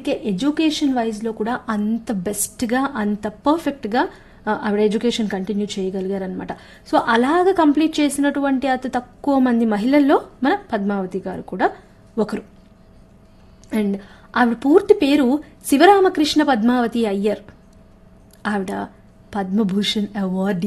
అందుకే ఎడ్యుకేషన్ వైజ్లో కూడా అంత బెస్ట్గా అంత పర్ఫెక్ట్గా ఆవిడ ఎడ్యుకేషన్ కంటిన్యూ చేయగలిగారనమాట సో అలాగ కంప్లీట్ చేసినటువంటి అతి తక్కువ మంది మహిళల్లో మన పద్మావతి గారు కూడా ఒకరు అండ్ ఆవిడ పూర్తి పేరు శివరామకృష్ణ పద్మావతి అయ్యర్ ఆవిడ పద్మభూషణ్ అవార్డీ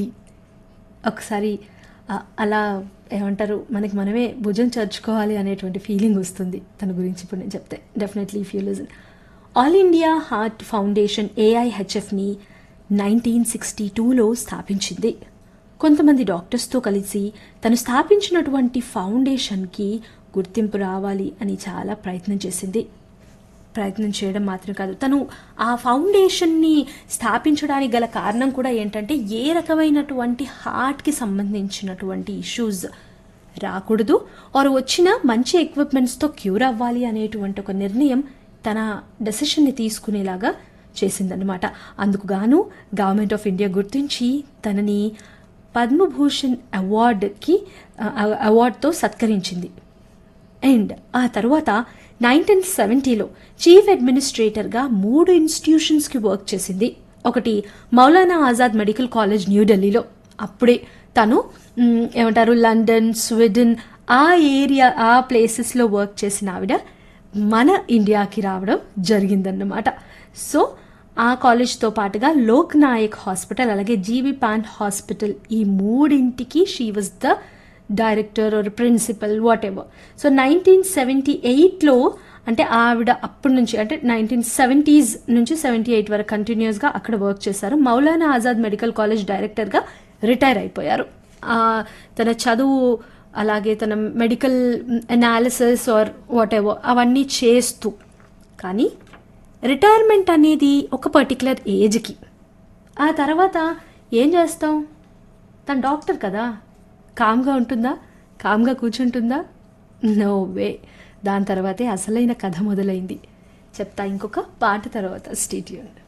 ఒకసారి ఆ, అలా ఏమంటారు మనకి మనమే భుజం చర్చుకోవాలి అనేటువంటి ఫీలింగ్ వస్తుంది తన గురించి ఇప్పుడు నేను చెప్తే definitely if you listen All India Heart Foundation ఏఐహెచ్ఎఫ్ని నైన్టీన్ సిక్స్టీ టూలో స్థాపించింది కొంతమంది డాక్టర్స్తో కలిసి తను స్థాపించినటువంటి ఫౌండేషన్కి గుర్తింపు రావాలి అని చాలా ప్రయత్నం చేసింది ప్రయత్నం చేయడం మాత్రం కాదు తను ఆ ఫౌండేషన్ని స్థాపించడానికి గల కారణం కూడా ఏంటంటే ఏ రకమైనటువంటి హార్ట్కి సంబంధించినటువంటి ఇష్యూస్ రాకూడదు ఆర్ వచ్చిన మంచి ఎక్విప్మెంట్స్తో క్యూర్ అవ్వాలి అనేటువంటి ఒక నిర్ణయం తన డెసిషన్ని తీసుకునేలాగా చేసిందనమాట అందుకు గాను గవర్నమెంట్ ఆఫ్ ఇండియా గుర్తించి తనని పద్మభూషణ్ అవార్డుకి అవార్డుతో సత్కరించింది అండ్ ఆ తర్వాత నైన్టీన్ సెవెంటీలో చీఫ్ అడ్మినిస్ట్రేటర్గా మూడు ఇన్స్టిట్యూషన్స్కి వర్క్ చేసింది ఒకటి మౌలానా ఆజాద్ మెడికల్ కాలేజ్ న్యూఢిల్లీలో అప్పుడే తను మ్, ఏమంటారు లండన్ స్వీడన్ ఆ ఏరియా ఆ ప్లేసెస్లో వర్క్ చేసిన ఆవిడ మన ఇండియాకి రావడం జరిగిందన్నమాట సో ఆ కాలేజ్తో పాటుగా లోక్ నాయక్ హాస్పిటల్ అలాగే జీవి పాన్ హాస్పిటల్ ఈ మూడింటికి she was the director or principal whatever so nineteen seventy ఎయిట్లో అంటే ఆవిడ అప్పటి నుంచి అంటే నైన్టీన్ సెవెంటీస్ నుంచి సెవెంటీ ఎయిట్ వరకు కంటిన్యూస్గా అక్కడ వర్క్ చేశారు మౌలానా ఆజాద్ మెడికల్ కాలేజ్ డైరెక్టర్గా రిటైర్ అయిపోయారు ఆ, తన చదువు అలాగే తన medical analysis or whatever అవన్నీ చేస్తూ కానీ రిటైర్మెంట్ అనేది ఒక పర్టికులర్ ఏజ్కి ఆ తర్వాత ఏం చేస్తాం తన డాక్టర్ కదా కామ్గా ఉంటుందా కామ్గా కూర్చుంటుందా నో వే దాని తర్వాతే అసలైన కథ మొదలైంది చెప్తా ఇంకొక పాట తర్వాత స్టేట్యూన్